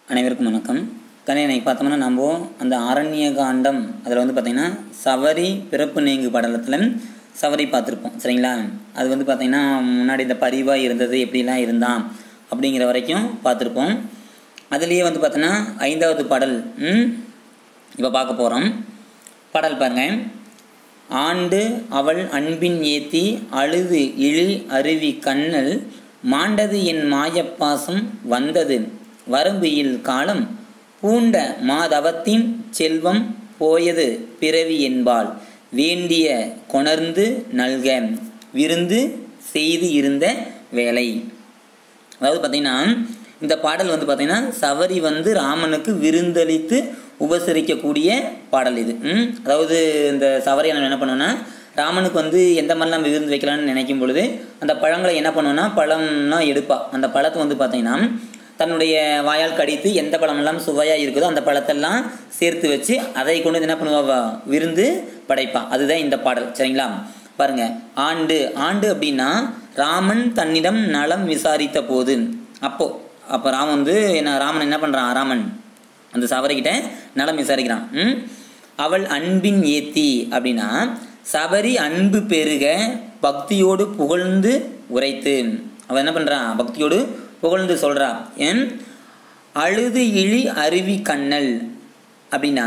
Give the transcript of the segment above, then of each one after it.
அனைவருக்கும் வணக்கம் கண்ணே இன்னைக்கு பார்த்தோம்னா நம்ம அந்த அரண்ய காண்டம் அதில் வந்து பார்த்திங்கன்னா சவரி பிறப்பு நீங்கு படலத்தில் சவரி பார்த்துருப்போம் சரிங்களா அது வந்து பார்த்திங்கன்னா முன்னாடி இந்த பரிவாக இருந்தது எப்படிலாம் இருந்தான் அப்படிங்கிற வரைக்கும் பார்த்துருப்போம் அதுலேயே வந்து பார்த்தோன்னா ஐந்தாவது பாடல் இப்போ பார்க்க போகிறோம் பாடல் பாருங்க ஆண்டு அவள் அன்பின் ஏத்தி அழுது இழி அருவி கண்ணல் மாண்டது என் மாயப்பாசம் வந்தது வரம்பியில் காலம் பூண்ட மாதவத்தின் செல்வம் போயது பிறவி என்பாள் வேண்டிய கொணர்ந்து நல்க விருந்து செய்து இருந்த வேலை அதாவது பார்த்தீங்கன்னா இந்த பாடல் வந்து பார்த்தீங்கன்னா சவரி வந்து ராமனுக்கு விருந்தளித்து உபசரிக்கக்கூடிய பாடல் இது ம்? அதாவது இந்த சவரியான என்ன பண்ணுவோன்னா ராமனுக்கு வந்து எந்த மாதிரிலாம் விருந்து வைக்கலாம்னு நினைக்கும் பொழுது அந்த பழங்களை என்ன பண்ணுவோன்னா பழம்னா எடுப்பா அந்த பழத்தை வந்து பார்த்தீங்கன்னா தன்னுடைய வாயால் கடித்து எந்த பழமெல்லாம் சுவையாக இருக்குதோ அந்த பழத்தெல்லாம் சேர்த்து வச்சு அதை கொண்டு வந்து என்ன பண்ணுவா விருந்து படைப்பா அதுதான் இந்த பாடல் சரிங்களா பாருங்க ஆண்டு ஆண்டு அப்படின்னா ராமன் தன்னிடம் நலம் விசாரித்த போது அப்போ அப்போ ராமன் வந்து என்ன ராமன் என்ன பண்ணுறான் ராமன் அந்த சபரிக்கிட்ட நலம் விசாரிக்கிறான் ம்? அவள் அன்பின் ஏத்தி அப்படின்னா சபரி அன்பு பெருக பக்தியோடு புகழ்ந்து உரைத்து அவள் என்ன பண்ணுறான் பக்தியோடு புகழ்ந்து சொல்றா ஏன் அழுது இழி அருவி கண்ணல் அப்படின்னா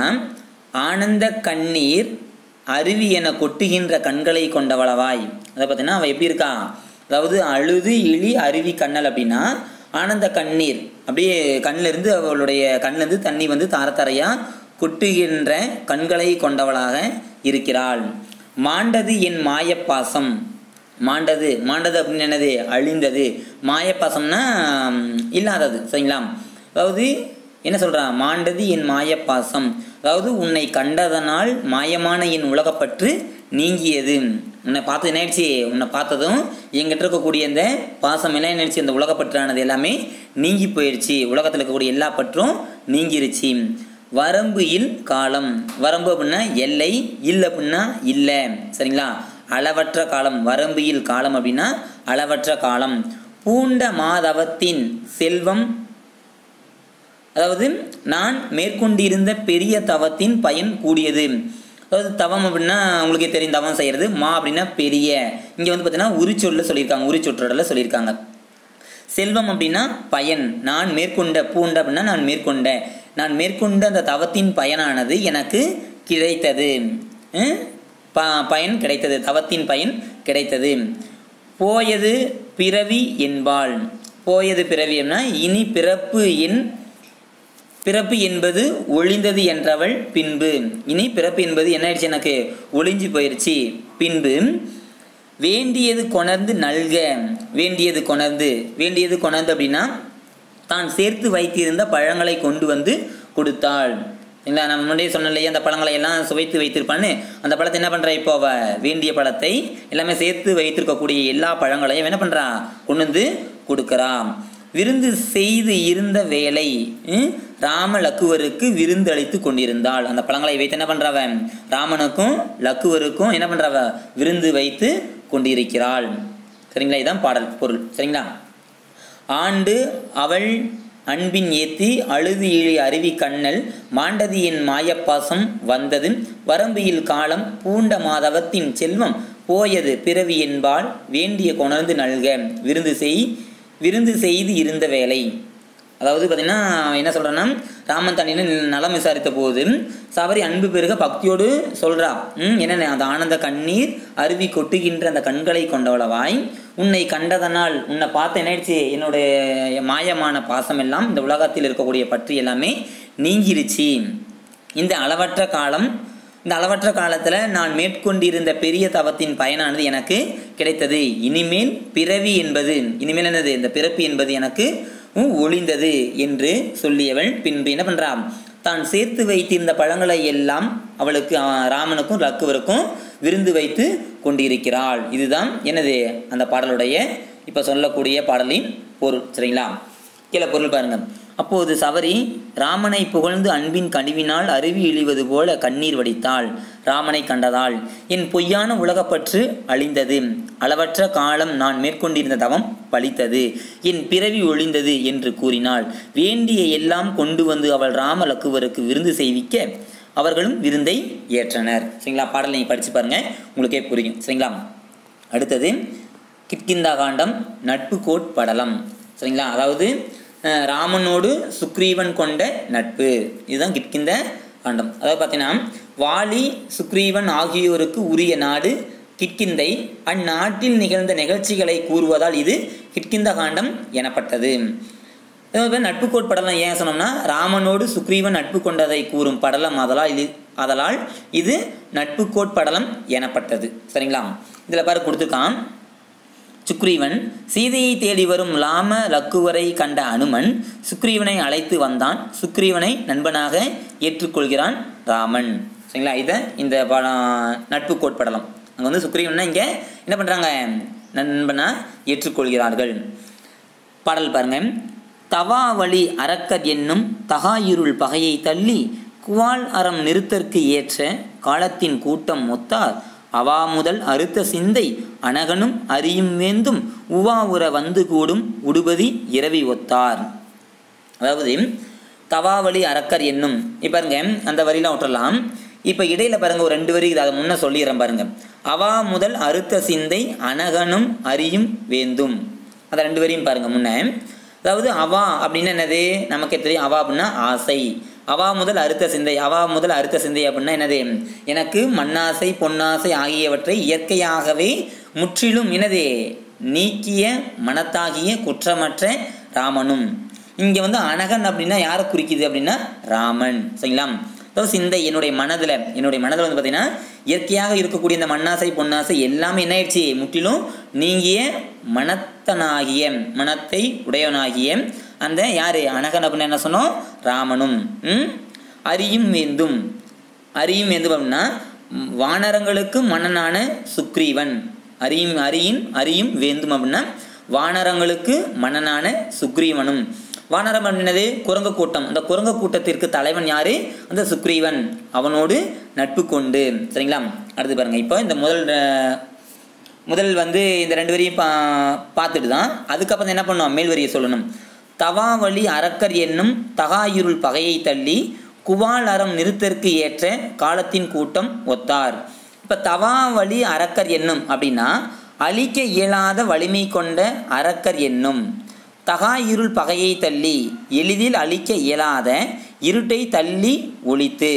ஆனந்த கண்ணீர் அருவி என கொட்டுகின்ற கண்களை கொண்டவளவாய் அதை பார்த்தீங்கன்னா அவள் எப்படி இருக்கா அதாவது அழுது இழி அருவி கண்ணல் அப்படின்னா ஆனந்த கண்ணீர் அப்படியே கண்ணில் இருந்து அவளுடைய கண்ணில் இருந்து தண்ணி வந்து தார தாரையா கொட்டுகின்ற கண்களை கொண்டவளாக இருக்கிறாள் மாண்டது என் மாயப்பாசம் மாண்டது மாண்டது அப்படின்னு என்னது அழிந்தது மாயப்பாசம்னா ம், இல்லாதது சரிங்களா அதாவது என்ன சொல்றான் மாண்டது என் மாயப்பாசம் அதாவது உன்னை கண்டதனால் மாயமான என் உலகப்பற்று நீங்கியது உன்னை பார்த்தது என்ன ஆயிடுச்சு உன்னை பார்த்ததும் என்கிட்ட இருக்கக்கூடிய இந்த பாசம் எல்லாம் என்ன ஆயிடுச்சு இந்த உலகப்பற்றானது எல்லாமே நீங்கி போயிடுச்சு உலகத்தில் இருக்கக்கூடிய எல்லா பற்றும் நீங்கிருச்சு வரம்பு இல் காலம் வரம்பு அப்படின்னா எல்லை இல் அப்படின்னா இல்லை சரிங்களா அளவற்ற காலம் வரம்பு இல் காலம் அப்படின்னா அளவற்ற காலம் பூண்ட மாதவத்தின் செல்வம் அதாவது நான் மேற்கொண்டிருந்த பெரிய தவத்தின் பயன் கூடியது அதாவது தவம் அப்படின்னா உங்களுக்கே தெரியும் தவம் செய்கிறது மா அப்படின்னா பெரிய இங்கே வந்து பார்த்தீங்கன்னா உரிச்சொல்ல சொல்லியிருக்காங்க உரிச்சொற்றோடல சொல்லியிருக்காங்க செல்வம் அப்படின்னா பயன் நான் மேற்கொண்ட பூண்ட அப்படின்னா நான் மேற்கொண்ட நான் மேற்கொண்ட அந்த தவத்தின் பயனானது எனக்கு கிடைத்தது அஹ்? ப பயன் கிடைத்தது தவத்தின் பயன் கிடைத்தது போயது பிறவி என்பாள் போயது பிறவி அப்படின்னா இனி பிறப்பு என் பிறப்பு என்பது ஒளிந்தது என்றவள் பின்பு இனி பிறப்பு என்பது என்ன ஆயிடுச்சு எனக்கு ஒளிஞ்சு போயிடுச்சு பின்பு வேண்டியது கொணர்ந்து நல்க வேண்டியது கொணர்ந்து வேண்டியது கொணர்ந்து அப்படின்னா தான் சேர்த்து வைத்திருந்த பழங்களை கொண்டு வந்து கொடுத்தாள் இல்லை நம்ம முன்னாடியே சொன்ன இல்லையா அந்த பழங்களை எல்லாம் சுவைத்து வைத்திருப்பான்னு அந்த பழத்தை என்ன பண்ணுறா இப்போ அவ வேண்டிய பழத்தை எல்லாமே சேர்த்து வைத்திருக்கக்கூடிய எல்லா பழங்களையும் என்ன பண்ணுறா கொண்டு வந்து கொடுக்குறா விருந்து செய்து இருந்த வேலை ம், ராம லக்குவருக்கு விருந்து அளித்து கொண்டிருந்தாள் அந்த பழங்களை வைத்து என்ன பண்றவ ராமனுக்கும் லக்குவருக்கும் என்ன பண்றவ விருந்து வைத்து கொண்டிருக்கிறாள் சரிங்களா இதுதான் பாடல் பொருள் சரிங்களா ஆண்டு அவள் அன்பின் ஏத்தி அழுது இழி அருவி கண்ணல் மாண்டது என் மாயப்பாசம் வந்தது வரம்பியில் காலம் பூண்ட மாதவத்தின் செல்வம் போயது பிறவி என்பால் வேண்டிய கொணர்ந்து நல்க விருந்து செய் விருந்து செய்து இருந்த வேலை அதாவது பார்த்தீங்கன்னா என்ன சொல்கிறேன்னா ராமன் தண்ணியில் நலம் விசாரித்த போது சபரி அன்பு பெருக பக்தியோடு சொல்கிறா ம் என்ன அந்த ஆனந்த கண்ணீர் அருவி கொட்டுகின்ற அந்த கண்களை கொண்டவளவாய் உன்னை கண்டதனால் உன்னை பார்த்து என்ன ஆயிடுச்சு என்னுடைய மாயமான பாசம் எல்லாம் இந்த உலகத்தில் இருக்கக்கூடிய பற்றி எல்லாமே நீங்கிருச்சு இந்த அளவற்ற காலம் இந்த அளவற்ற காலத்தில் நான் மேற்கொண்டிருந்த பெரிய தவத்தின் பயனானது எனக்கு கிடைத்தது இனிமேல் பிறவி என்பது இனிமேல் என்னது இந்த பிறப்பு என்பது எனக்கு உம், ஒளிந்தது என்று சொல்லியவள் பின்பு என்ன பண்றா தான் சேர்த்து வைத்திருந்த பழங்களை எல்லாம் அவளுக்கு ஆ, ராமனுக்கும் லக்குவருக்கும் விருந்து வைத்து கொண்டிருக்கிறாள் இதுதான் என்னது அந்த பாடலுடைய இப்போ சொல்லக்கூடிய பாடலின் பொருள் சரிங்களா கீழே பொருள் பாருங்க அப்போது சவரி ராமனை புகழ்ந்து அன்பின் கனிவினால் அருவி இழிவது போல கண்ணீர் வடித்தாள் ராமனை கண்டதால் என் பொய்யான உலகப்பற்று அழிந்தது அளவற்ற காலம் நான் மேற்கொண்டிருந்த தவம் பலித்தது என் பிறவி ஒழிந்தது என்று கூறினாள் வேண்டிய எல்லாம் கொண்டு வந்து அவள் ராம லக்குவருக்கு விருந்து செய்விக்க அவர்களும் விருந்தை ஏற்றனர் சரிங்களா பாடலை நீங்கள் படித்து பாருங்க உங்களுக்கே புரியும் சரிங்களா அடுத்தது கிட்கிந்தா காண்டம் நட்பு கோட்படலம் சரிங்களா அதாவது அஹ், ராமனோடு சுக்ரீவன் கொண்ட நட்பு இதுதான் கிட்கிந்த காண்டம் அதாவது பார்த்தீங்கன்னா வாலி சுக்ரீவன் ஆகியோருக்கு உரிய நாடு கிட்கிந்தை அந்நாட்டில் நிகழ்ந்த நிகழ்ச்சிகளை கூறுவதால் இது கிட்கிந்த காண்டம் எனப்பட்டது அதே மாதிரி நட்பு கோட்படலம் ஏன் சொன்னோம்னா ராமனோடு சுக்ரீவன் நட்பு கொண்டதை கூறும் படலம் அதலால் இது அதலால் இது நட்பு கோட்படலம் எனப்பட்டது சரிங்களா இதில் பாரு கொடுத்துருக்கான் சுக்ரீவன் சீதையை தேடி வரும் லாம லக்குவரை கண்ட அனுமன் சுக்ரீவனை அழைத்து வந்தான் சுக்ரீவனை நண்பனாக ஏற்றுக்கொள்கிறான் ராமன் சரிங்களா இதை இந்த படம் நட்பு கோட்படலம் அங்கே வந்து சுக்ரீவனை இங்கே என்ன பண்ணுறாங்க நண்பனா ஏற்றுக்கொள்கிறார்கள் பாடல் பாருங்க தவாவழி அரக்கர் என்னும் தகாயிருள் பகையை தள்ளி குவால் அறம் நிறுத்தற்கு ஏற்ற காலத்தின் கூட்டம் மொத்தார் அவா முதல் அறுத்த சிந்தை அனகனும் அறியும் வேந்தும் உவாவுற வந்து கூடும் உடுபதி இரவி ஒத்தார் அதாவது தவாவளி அரக்கர் என்னும் இப்போ பாருங்க அந்த வரிலாம் விட்டுறலாம் இப்போ இடையில பாருங்க ஒரு ரெண்டு வரி இது அதை முன்ன சொல்லிடுறேன் பாருங்க அவா முதல் அறுத்த சிந்தை அனகனும் அறியும் வேந்தும் அந்த ரெண்டு வரியும் பாருங்க முன்ன அதாவது அவா அப்படின்னு என்னது நமக்கே தெரியும் அவா அப்படின்னா ஆசை அவா முதல் அறுத்த சிந்தை அவா முதல் அறுத்த சிந்தை அப்படின்னா என்னது எனக்கு மண்ணாசை பொன்னாசை ஆகியவற்றை இயற்கையாகவே முற்றிலும் என்னது நீக்கிய மனத்தாகிய குற்றமற்ற ராமனும் இங்க வந்து அனகன் அப்படின்னா யாரை குறிக்குது அப்படின்னா ராமன் சரிங்களா அதாவது சிந்தை என்னுடைய மனதில் என்னுடைய மனதில் வந்து பார்த்தீங்கன்னா இயற்கையாக இருக்கக்கூடிய இந்த மண்ணாசை பொன்னாசை எல்லாமே என்ன ஆயிடுச்சு முற்றிலும் நீங்கிய மனத்தனாகிய மனத்தை உடையவனாகிய அந்த யாரு அனகன் அப்படின்னு என்ன சொன்னோம் ராமனும் ம்? அறியும் வேந்தும் அறியும் வேந்தும் அப்படின்னா ம், வானரங்களுக்கு மன்னனான சுக்ரீவன் அறியும் அறியின் அறியும் வேந்தும் அப்படின்னா வானரங்களுக்கு மன்னனான சுக்ரீவனும் வானரம் என்னது குரங்கு கூட்டம் அந்த குரங்கு கூட்டத்திற்கு தலைவன் யாரு அந்த சுக்ரீவன் அவனோடு நட்பு கொண்டு சரிங்களா அடுத்து பாருங்க இப்போ இந்த முதல் அஹ், முதல் வந்து இந்த ரெண்டு வரியும் பா பார்த்துட்டு தான் அதுக்கப்புறம் என்ன பண்ணோம் மேல் வரியை சொல்லணும் தவாவழி அரக்கர் என்னும் தகாயிருள் பகையை தள்ளி குவால் அறம் நிறுத்தற்கு ஏற்ற காலத்தின் கூட்டம் ஒத்தார் இப்போ தவாவழி அரக்கர் என்னும் அப்படின்னா அழிக்க இயலாத வலிமை கொண்ட அரக்கர் என்னும் தகா இருள் பகையை தள்ளி எளிதில் அழிக்க இயலாத இருட்டை தள்ளி ஒழித்து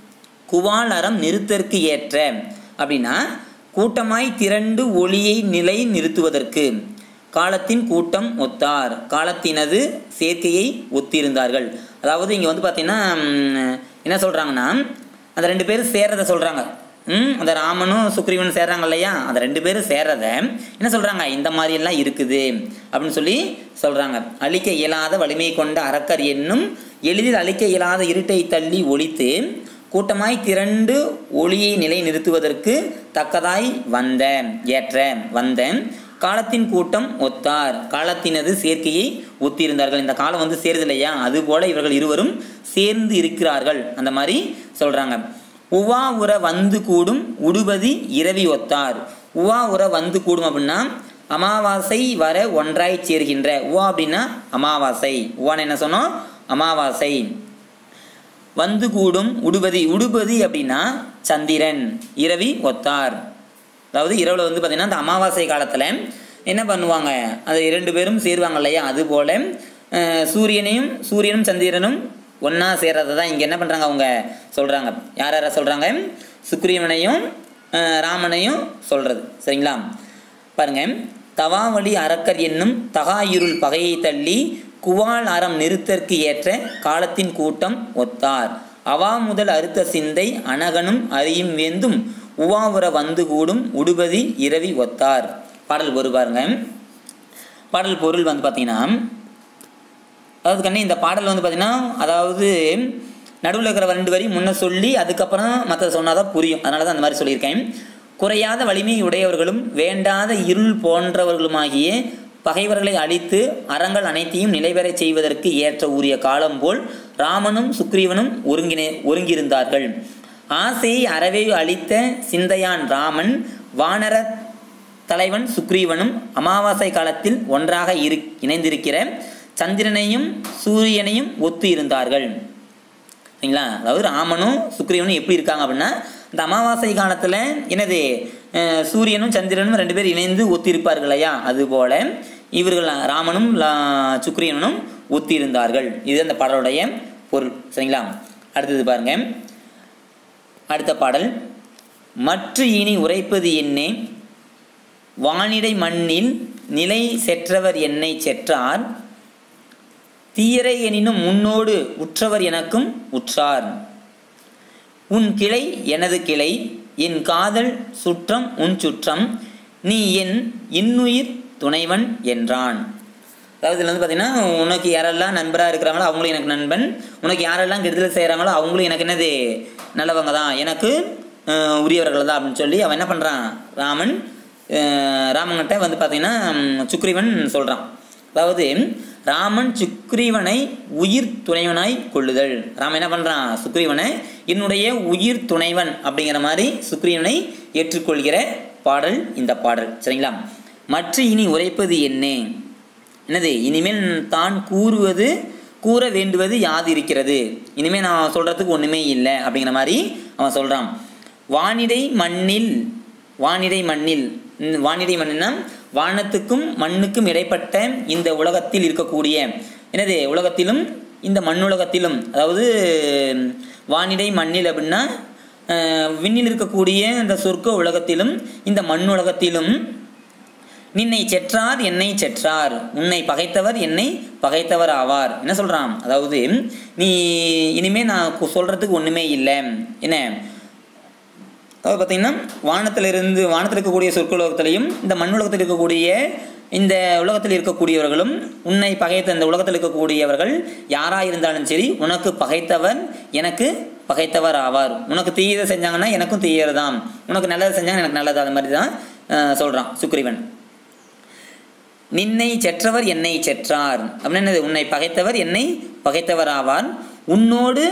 குவால் அறம் நிறுத்தற்கு ஏற்ற அப்படின்னா கூட்டமாய் திரண்டு ஒளியை நிலை நிறுத்துவதற்கு காலத்தின் கூட்டம் ஒத்தார் காலத்தினது சேர்க்கையை ஒத்திருந்தார்கள் அதாவது இங்கே வந்து பார்த்தீங்கன்னா ம், என்ன சொல்கிறாங்கன்னா அந்த ரெண்டு பேரும் சேர்றதை சொல்கிறாங்க ம் அந்த ராமனும் சுக்ரீவனும் சேர்றாங்க இல்லையா அந்த ரெண்டு பேரும் சேர்றத என்ன சொல்கிறாங்க இந்த மாதிரி எல்லாம் இருக்குது அப்படின்னு சொல்லி சொல்கிறாங்க அழிக்க இயலாத வலிமை கொண்ட அரக்கர் என்னும் எளிதில் அழிக்க இயலாத இருட்டை தள்ளி ஒழித்து கூட்டமாய் திரண்டு ஒளியை நிலை நிறுத்துவதற்கு தக்கதாய் வந்த ஏற்ற வந்த காலத்தின் கூட்டம் ஒத்தார் காலத்தினது சேர்க்கையை ஒத்திருந்தார்கள் இந்த காலம் வந்து சேருது இல்லையா அதுபோல இவர்கள் இருவரும் சேர்ந்து இருக்கிறார்கள் அந்த மாதிரி சொல்றாங்க உவா உற வந்து கூடும் உடுபதி இரவி ஒத்தார் உவா உற வந்து கூடும் அப்படின்னா அமாவாசை வர ஒன்றாய் சேர்கின்ற உவா அப்படின்னா அமாவாசை உவான்னு என்ன சொன்னோம் அமாவாசை வந்து கூடும் உடுபதி உடுபதி அப்படின்னா சந்திரன் இரவி ஒத்தார் அதாவது இரவில் வந்து பார்த்திங்கன்னா அந்த அமாவாசை காலத்தில் என்ன பண்ணுவாங்க அது இரண்டு பேரும் சேருவாங்க இல்லையா அதுபோல் அஹ், சூரியனையும் சூரியனும் சந்திரனும் ஒன்றா சேர்றதை தான் இங்கே என்ன பண்ணுறாங்க அவங்க சொல்கிறாங்க யார் யாரை சொல்கிறாங்க சுக்ரீவனையும் அஹ், ராமனையும் சொல்கிறது சரிங்களா பாருங்க தவாவளி அரக்கர் என்னும் தகாயிருள் பகையை தள்ளி குவால் அறம் நிறுத்தற்கு ஏற்ற காலத்தின் கூட்டம் ஒத்தார் அவா முதல் அறுத்த சிந்தை அனகனும் அறியும் வேந்தும் உவாவுற வந்து கூடும் உடுபதி இரவி ஒத்தார் பாடல் பொருள் பாருங்க பாடல் பொருள் வந்து பார்த்தீங்கன்னா அதாவது கண்ணே இந்த பாடல் வந்து பார்த்தீங்கன்னா அதாவது நடுவில் இருக்கிற ரெண்டு வரி முன்ன சொல்லி அதுக்கப்புறம் மற்ற சொன்னால் தான் புரியும் அதனால தான் அந்த மாதிரி சொல்லியிருக்கேன் குறையாத வலிமை உடையவர்களும் வேண்டாத இருள் போன்றவர்களுமாகிய பகைவர்களை அழித்து அறங்கள் அனைத்தையும் நிலைபெறச் செய்வதற்கு ஏற்ற உரிய காலம் போல் ராமனும் சுக்ரீவனும் ஒருங்கினே ஒருங்கியிருந்தார்கள் ஆசையை அறவே அளித்த சிந்தையான் ராமன் வானர தலைவன் சுக்ரீவனும் அமாவாசை காலத்தில் ஒன்றாக இரு இணைந்திருக்கிற சந்திரனையும் சூரியனையும் ஒத்து இருந்தார்கள் சரிங்களா அதாவது ராமனும் சுக்ரீவனும் எப்படி இருக்காங்க அப்படின்னா இந்த அமாவாசை காலத்தில் என்னது அஹ், சூரியனும் சந்திரனும் ரெண்டு பேர் இணைந்து ஒத்திருப்பார்கள் இல்லையா அதுபோல இவர்கள் ராமனும் லா- சுக்ரீவனும் ஒத்திருந்தார்கள் இது அந்த பாடலுடைய பொருள் சரிங்களா அடுத்தது பாருங்க அடுத்த பாடல் மற்ற இனி உரைப்பது என்னே வானிடை மண்ணில் நிலை செற்றவர் என்னை செற்றார் தீயரை எனினும் முன்னோடு உற்றவர் எனக்கும் உற்றார் உன் கிளை எனது கிளை என் காதல் சுற்றம் உன் சுற்றம் நீ என் இன்னுயிர் துணைவன் என்றான் அதாவது இதில் வந்து பார்த்தீங்கன்னா உனக்கு யாரெல்லாம் நண்பராக இருக்கிறாங்களோ அவங்களும் எனக்கு நண்பன் உனக்கு யாரெல்லாம் கெடுதல் செய்கிறாங்களோ அவங்களும் எனக்கு என்னது நல்லவங்க தான் எனக்கு அஹ், உரியவர்கள் தான் அப்படின்னு சொல்லி அவன் என்ன பண்ணுறான் ராமன் அஹ், ராமன்கிட்ட வந்து பார்த்தீங்கன்னா ம், சுக்ரீவன் சொல்கிறான் அதாவது ராமன் சுக்ரீவனை உயிர் துணைவனாய் கொள்ளுதல் ராமன் என்ன பண்ணுறான் சுக்ரீவனை என்னுடைய உயிர் துணைவன் அப்படிங்கிற மாதிரி சுக்ரீவனை ஏற்றுக்கொள்கிற பாடல் இந்த பாடல் சரிங்களா மற்ற இனி உரைப்பது என்ன என்னது இனிமேல் தான் கூறுவது கூற வேண்டுவது யாது இருக்கிறது இனிமேல் நான் சொல்கிறதுக்கு ஒன்றுமே இல்லை அப்படிங்கிற மாதிரி அவன் சொல்கிறான் வானிடை மண்ணில் வானிடை மண்ணில் இந்த வானிடை மண்ணினா வானத்துக்கும் மண்ணுக்கும் இடைப்பட்ட இந்த உலகத்தில் இருக்கக்கூடிய என்னது உலகத்திலும் இந்த மண்ணுலகத்திலும் அதாவது வானிடை மண்ணில் அப்படின்னா அஹ், விண்ணில் இருக்கக்கூடிய இந்த சொர்க்க உலகத்திலும் இந்த மண்ணுலகத்திலும் நின்னை செற்றார் என்னை செற்றார் உன்னை பகைத்தவர் என்னை பகைத்தவர் ஆவார் என்ன சொல்றான் அதாவது நீ இனிமே நான் கு- சொல்றதுக்கு ஒண்ணுமே இல்லை என்ன அதாவது பார்த்தீங்கன்னா வானத்திலிருந்து வானத்தில் இருக்கக்கூடிய சொற்குலகத்திலையும் இந்த மண் உலகத்தில் இருக்கக்கூடிய இந்த உலகத்தில் இருக்கக்கூடியவர்களும் உன்னை பகைத்த இந்த உலகத்தில் இருக்கக்கூடியவர்கள் யாராக இருந்தாலும் சரி உனக்கு பகைத்தவர் எனக்கு பகைத்தவர் ஆவார் உனக்கு தீயதை செஞ்சாங்கன்னா எனக்கும் தீயது தான் உனக்கு நல்லது செஞ்சாங்க எனக்கு நல்லது அது மாதிரி தான் அஹ், சொல்றான் சுக்ரீவன் நின்னை செற்றவர் என்னை செற்றார் அப்படின்னு என்னது உன்னை பகைத்தவர் என்னை பகைத்தவர் ஆவார் உன்னோடு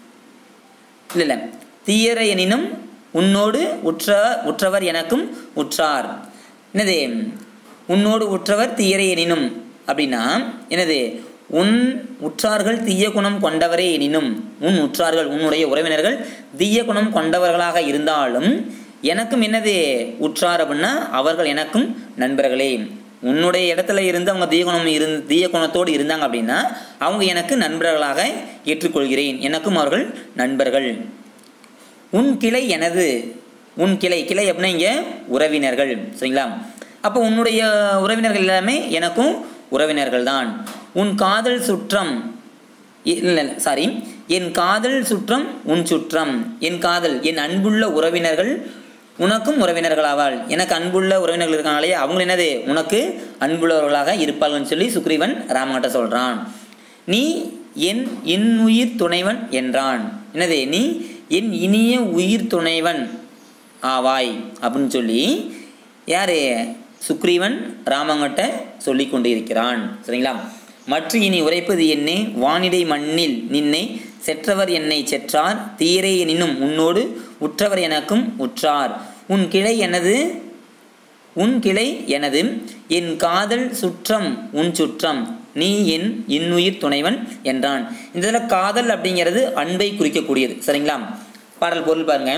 இல்லை இல்லை தீயர எனினும் உன்னோடு உற்ற உற்றவர் எனக்கும் உற்றார் என்னது உன்னோடு உற்றவர் தீயரை எனினும் அப்படின்னா என்னது உன் உற்றார்கள் தீய குணம் கொண்டவரே எனினும் உன் உற்றார்கள் உன்னுடைய உறவினர்கள் தீய குணம் கொண்டவர்களாக இருந்தாலும் எனக்கும் என்னது உற்றார் அப்படின்னா அவர்கள் எனக்கும் நண்பர்களே உன்னுடைய இடத்துல இருந்து அவங்க தீய குணம் இருந்து தீய குணத்தோடு இருந்தாங்க அப்படின்னா அவங்க எனக்கு நண்பர்களாக ஏற்றுக்கொள்கிறேன் எனக்கும் அவர்கள் நண்பர்கள் உன் கிளை எனது உன் கிளை கிளை அப்படின்னா இங்கே உறவினர்கள் சரிங்களா அப்போ உன்னுடைய உறவினர்கள் எல்லாமே எனக்கும் உறவினர்கள் தான் உன் காதல் சுற்றம் இல்லை சாரி என் காதல் சுற்றம் உன் சுற்றம் என் காதல் என் அன்புள்ள உறவினர்கள் உனக்கும் உறவினர்களாவாள் எனக்கு அன்புள்ள உறவினர்கள் இருக்காங்களே அவங்க என்னது உனக்கு அன்புள்ளவர்களாக இருப்பார்கள்னு சொல்லி சுக்ரீவன் ராமகிட்ட சொல்றான் நீ என் இன்னுயிர் துணைவன் என்றான் என்னது நீ என் இனிய உயிர் துணைவன் ஆவாய் அப்படின்னு சொல்லி யாரு சுக்ரீவன் ராமங்கிட்ட சொல்லி கொண்டிருக்கிறான் சரிங்களா மற்ற இனி உரைப்பது என்னே வானிடை மண்ணில் நின்னை செற்றவர் என்னை செற்றார் தீரே எனினும் உன்னோடு உற்றவர் எனக்கும் உற்றார் உன் கிளை எனது உன் கிளை எனது என் காதல் சுற்றம் உன் சுற்றம் நீ என் இன்னுயிர் துணைவன் என்றான் இந்த இதில் காதல் அப்படிங்கிறது அன்பை குறிக்கக்கூடியது சரிங்களா பாடல் பொருள் பாருங்க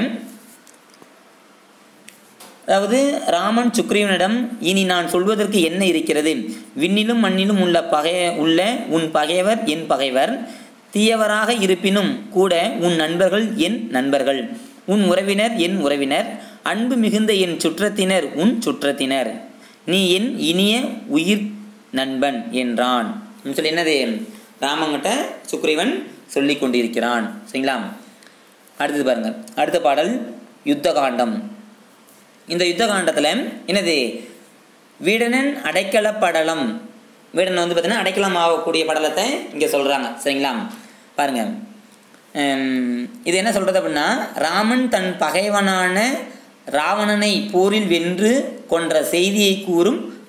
அதாவது ராமன் சுக்ரீவனிடம் இனி நான் சொல்வதற்கு என்ன இருக்கிறது விண்ணிலும் மண்ணிலும் உள்ள பகை உள்ள உன் பகைவர் என் பகைவர் தீயவராக இருப்பினும் கூட உன் நண்பர்கள் என் நண்பர்கள் உன் உறவினர் என் உறவினர் அன்பு மிகுந்த என் சுற்றத்தினர் உன் சுற்றத்தினர் நீ என் இனிய உயிர் நண்பன் என்றான் அப்படின்னு சொல்லி என்னது ராமங்கிட்ட சுக்ரீவன் சொல்லி கொண்டிருக்கிறான் சரிங்களா அடுத்தது பாருங்க அடுத்த பாடல் யுத்த காண்டம் இந்த யுத்த காண்டத்தில் என்னது வீடனன் அடைக்கல படலம் வீடன் வந்து பார்த்தீங்கன்னா அடைக்கலம் ஆகக்கூடிய படலத்தை இங்கே சொல்கிறாங்க சரிங்களா பாருங்க ஹம், இது என்ன சொல்கிறது அப்படின்னா ராமன் தன் பகைவனான ராவணனை போரில் வென்று கொன்ற செய்தியை கூறும்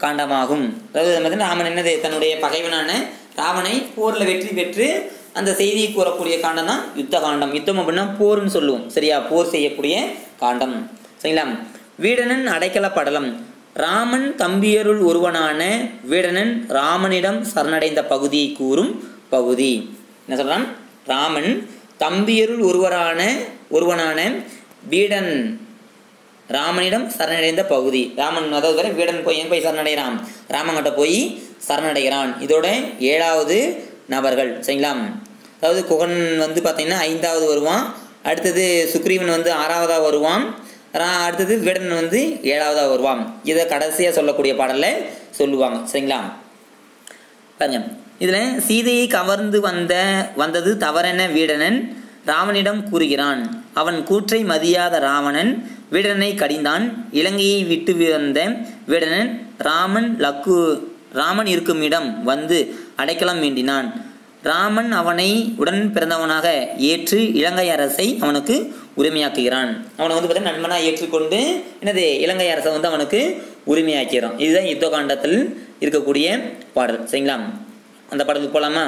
காண்டமாகும் அதாவது அது வந்து ராமன் என்னது தன்னுடைய பகைவனான ராவனை போரில் வெற்றி பெற்று அந்த செய்தியை கூறக்கூடிய காண்டம் தான் யுத்த காண்டம் யுத்தம் அப்படின்னா போர்னு சொல்லுவோம் சரியா போர் செய்யக்கூடிய காண்டம் சரிங்களா வீடனன் அடைக்கல படலம் ராமன் தம்பியருள் ஒருவனான வீடனன் ராமனிடம் சரணடைந்த பகுதியை கூறும் பகுதி என்ன சொல்றான் ராமன் தம்பியருள் ஒருவரான ஒருவனான வீடன் ராமனிடம் சரணடைந்த பகுதி ராமன் அதாவது வரை வீடன் போய் எங்க போய் சரணடைகிறான் ராமங்கிட்ட போய் சரணடைகிறான் இதோட ஏழாவது நபர்கள் சரிங்களா அதாவது குகன் வந்து பார்த்தீங்கன்னா ஐந்தாவது வருவான் அடுத்தது சுக்ரீவன் வந்து ஆறாவதாக வருவான் ரா- அடுத்தது வீடன் வந்து ஏழாவதாக வருவான் இதை கடைசியாக சொல்லக்கூடிய பாடலில் சொல்லுவாங்க சரிங்களா பாருங்க இதில் சீதையை கவர்ந்து வந்த வந்தது தவறென வீடனன் ராவனிடம் கூறுகிறான் அவன் கூற்றை மதியாத ராவணன் வீடனை கடிந்தான் இலங்கையை விட்டு வந்த வீடனன் ராமன் லக்கு ராமன் இருக்கும் இடம் வந்து அடைக்கலம் வேண்டினான் ராமன் அவனை உடன் பிறந்தவனாக ஏற்று இலங்கை அரசை அவனுக்கு உரிமையாக்குகிறான் அவனை வந்து பார்த்தீங்கன்னா நண்பனாக ஏற்றுக்கொண்டு என்னது இலங்கை அரசை வந்து அவனுக்கு உரிமையாக்கிறான் இதுதான் யுத்த காண்டத்தில் இருக்கக்கூடிய பாடல் சரிங்களா அந்த பாடலுக்கு போகலாமா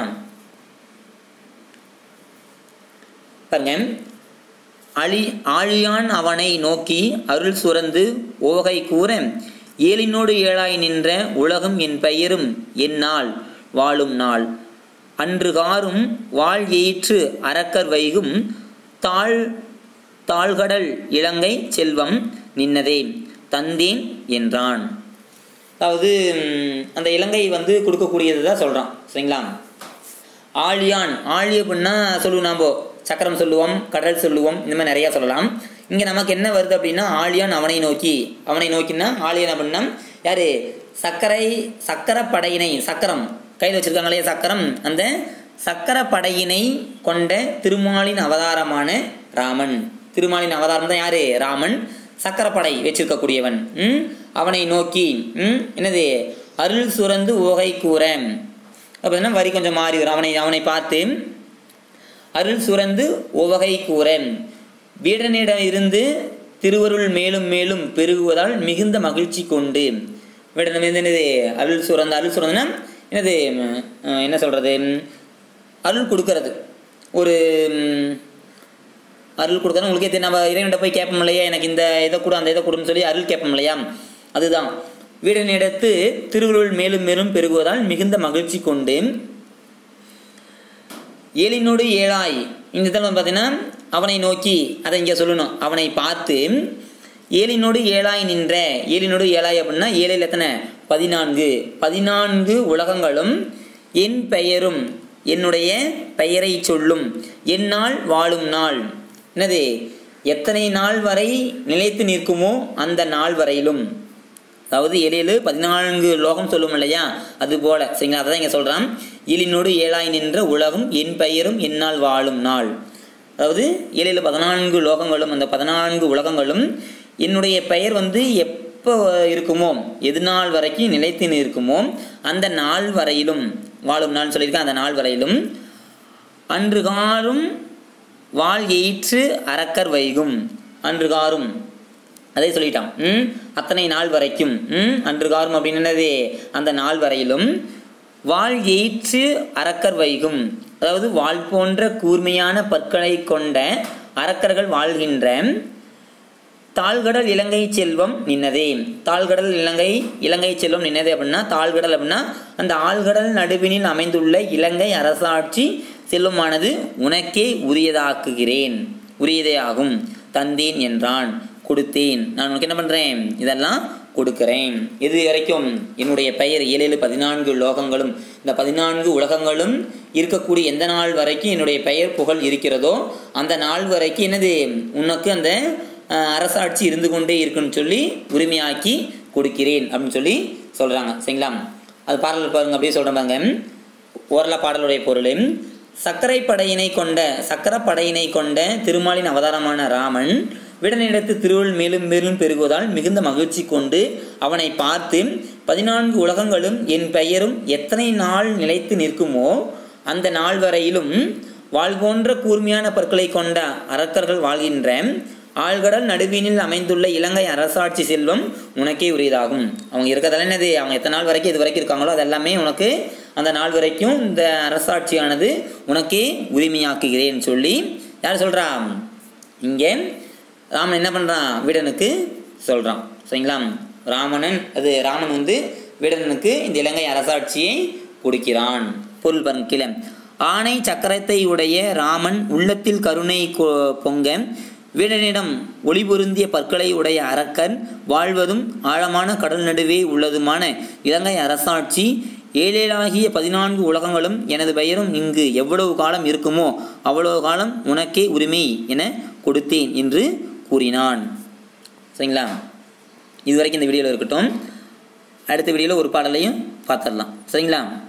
பாருங்க அழி ஆழியான் அவனை நோக்கி அருள் சுரந்து ஓகை கூற ஏழினோடு ஏழாய் நின்ற உலகம் என் பெயரும் என் நாள் வாழும் நாள் அன்று காரும் வாழ் எயிற்று அரக்கர் வைகும் தாழ் தாழ்கடல் இலங்கை செல்வம் நின்னதே தந்தேன் என்றான் அதாவது ம், அந்த இலங்கை வந்து கொடுக்கக்கூடியது தான் சொல்கிறான் சரிங்களா ஆழியான் ஆழி அப்படின்னா சொல்லுவோம் நாம சக்கரம் சொல்லுவோம் கடல் சொல்லுவோம் இந்த மாதிரி நிறையா சொல்லலாம் இங்கே நமக்கு என்ன வருது அப்படின்னா ஆழியான் அவனை நோக்கி அவனை நோக்கினா ஆழியான் அப்படின்னா யாரு சக்கரை சக்கர படையினை சக்கரம் கையில் வச்சிருக்காங்க இல்லையா சக்கரம் அந்த சக்கர படையினை கொண்ட திருமாலின் அவதாரமான ராமன் திருமாலின் அவதாரம் தான் யாரு ராமன் சக்கரப்படை வச்சிருக்கக்கூடியவன் ம்? அவனை நோக்கி ம்? என்னது அருள் சுரந்து ஓகை கூற அப்படின்னா வரி கொஞ்சம் மாறி வரும் அவனை அவனை பார்த்து அருள் சுரந்து உவகை கூற வீடனிடம் இருந்து திருவருள் மேலும் மேலும் பெருகுவதால் மிகுந்த மகிழ்ச்சி கொண்டு வீடனிடம் இருந்து என்னது அருள் சுரந்து அருள் சுரந்துன்னா என்னது ம், அஹ், என்ன சொல்றது ம், அருள் கொடுக்கறது ஒரு ம், அருள் கொடுக்கறது உங்களுக்கே தெரியும் நம்ம இறைவன்கிட்ட போய் கேட்போம் இல்லையா எனக்கு இந்த இதை கொடு அந்த இதை கொடுன்னு சொல்லி அருள் கேட்போம் இல்லையா அதுதான் வீடனிடத்து திருவருள் மேலும் மேலும் பெருகுவதால் மிகுந்த மகிழ்ச்சி கொண்டு ஏழினோடு ஏழாய் இந்த இதில் வந்து பார்த்தீங்கன்னா அவனை நோக்கி அதை இங்கே சொல்லணும் அவனை பார்த்து ஏழினோடு ஏழாய் நின்ற ஏழினோடு ஏழாய் அப்படின்னா ஏழில் எத்தனை பதினான்கு பதினான்கு உலகங்களும் என் பெயரும் என்னுடைய பெயரை சொல்லும் என்னால் வாழும் நாள் என்னது எத்தனை நாள் வரை நிலைத்து நிற்குமோ அந்த நாள் வரையிலும் அதாவது ஏழேழு பதினான்கு லோகம் சொல்லும் இல்லையா அது போல சரிங்களா அதான் இங்கே சொல்கிறான் ஏழினோடு ஏழாய் நின்ற உலகம் என் பெயரும் என்னால் வாழும் நாள் அதாவது ஏழேழு பதினான்கு லோகங்களும் அந்த பதினான்கு உலகங்களும் என்னுடைய பெயர் வந்து எப்போ இருக்குமோ எது நாள் வரைக்கும் நிலைத்து நிற்குமோ அந்த நாள் வரையிலும் வாழும் நாள் சொல்லியிருக்கேன் அந்த நாள் வரையிலும் அன்று காரும் வாழ் எயிற்று அரக்கர் வைகும் அன்று காரும் அதே சொல்லிட்டான் ம் அத்தனை நாள் வரைக்கும் ம் அன்று காரும் அப்படின்னு என்னது அந்த நாள் வரையிலும் வாழ் எயிற்று அரக்கர் வைகும் அதாவது வாள் போன்ற கூர்மையான பற்களை கொண்ட அரக்கர்கள் வாழ்கின்ற தாழ்கடல் இலங்கை செல்வம் நின்னதே தாழ்கடல் இலங்கை இலங்கை செல்வம் நின்னதே அப்படின்னா தாழ்கடல் அப்படின்னா அந்த ஆழ்கடல் நடுவினில் அமைந்துள்ள இலங்கை அரசாட்சி செல்வமானது உனக்கே உரியதாக்குகிறேன் உரியதே ஆகும் தந்தேன் என்றான் கொடுத்தேன் நான் உனக்கு என்ன பண்ணுறேன் இதெல்லாம் கொடுக்கிறேன் இது வரைக்கும் என்னுடைய பெயர் ஏழேழு பதினான்கு லோகங்களும் இந்த பதினான்கு உலகங்களும் இருக்கக்கூடிய எந்த நாள் வரைக்கும் என்னுடைய பெயர் புகழ் இருக்கிறதோ அந்த நாள் வரைக்கும் என்னது உனக்கு அந்த அஹ், அரசாட்சி இருந்து கொண்டே இருக்குன்னு சொல்லி உரிமையாக்கி கொடுக்கிறேன் அப்படின்னு சொல்லி சொல்கிறாங்க சரிங்களா அது பாடல் பாருங்க அப்படியே சொல்கிறேன் பாருங்க ஓரள பாடலுடைய பொருள் சர்க்கரை படையினை கொண்ட சக்கர படையினை கொண்ட திருமாலின் அவதாரமான ராமன் விடனிடத்து திருவள் மேலும் மேலும் பெருகுவதால் மிகுந்த மகிழ்ச்சி கொண்டு அவனை பார்த்து பதினான்கு உலகங்களும் என் பெயரும் எத்தனை நாள் நிலைத்து நிற்குமோ அந்த நாள் வரையிலும் வாழ் போன்ற கூர்மையான பற்களை கொண்ட அரக்கர்கள் வாழ்கின்ற ஆழ்கடல் நடுவினில் அமைந்துள்ள இலங்கை அரசாட்சி செல்வம் உனக்கே உரியதாகும் அவங்க இருக்கிறதால என்னது அவங்க எத்தனை நாள் வரைக்கும் இது வரைக்கும் இருக்காங்களோ அது எல்லாமே உனக்கு அந்த நாள் வரைக்கும் இந்த அரசாட்சியானது உனக்கே உரிமையாக்குகிறேன் சொல்லி யார் சொல்றா இங்கே ராமன் என்ன பண்ணுறான் வீடனுக்கு சொல்கிறான் சரிங்களா ராமனன் அது ராமன் வந்து வீடனுக்கு இந்த இலங்கை அரசாட்சியை கொடுக்கிறான் பொருள் பாருங்க கீழே ஆணை சக்கரத்தை உடைய ராமன் உள்ளத்தில் கருணை கொ- பொங்க வீடனிடம் ஒளி பொருந்திய பற்களை உடைய அரக்கன் வாழ்வதும் ஆழமான கடல் நடுவே உள்ளதுமான இலங்கை அரசாட்சி ஏழேழாகிய பதினான்கு உலகங்களும் எனது பெயரும் இங்கு எவ்வளவு காலம் இருக்குமோ அவ்வளவு காலம் உனக்கே உரிமை என கொடுத்தேன் என்று கூறினான் சரிங்களா இது வரைக்கும் இந்த வீடியோவில் இருக்கட்டும் அடுத்த வீடியோவில் ஒரு பாடலையும் பார்த்துடலாம் சரிங்களா